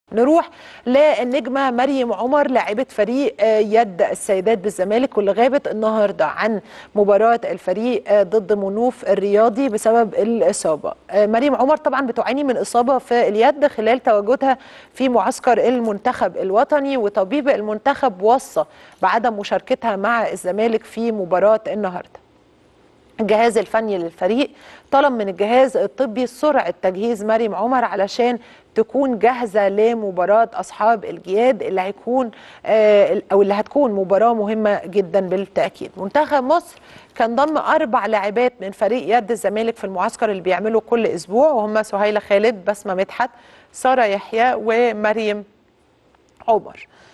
نروح للنجمة مريم عمر لاعبة فريق يد السيدات بالزمالك واللي غابت النهاردة عن مباراة الفريق ضد منوف الرياضي بسبب الإصابة مريم عمر طبعا بتعاني من إصابة في اليد خلال تواجدها في معسكر المنتخب الوطني وطبيب المنتخب وصى بعدم مشاركتها مع الزمالك في مباراة النهارده الجهاز الفني للفريق طلب من الجهاز الطبي سرعة تجهيز مريم عمر علشان تكون جاهزة لمباراة أصحاب الجياد اللي هيكون أو اللي هتكون مباراة مهمة جدا بالتأكيد منتخب مصر كان ضم أربع لاعبات من فريق يد الزمالك في المعسكر اللي بيعمله كل أسبوع وهم سهيلة خالد بسمة مدحت سارة يحيى ومريم عمر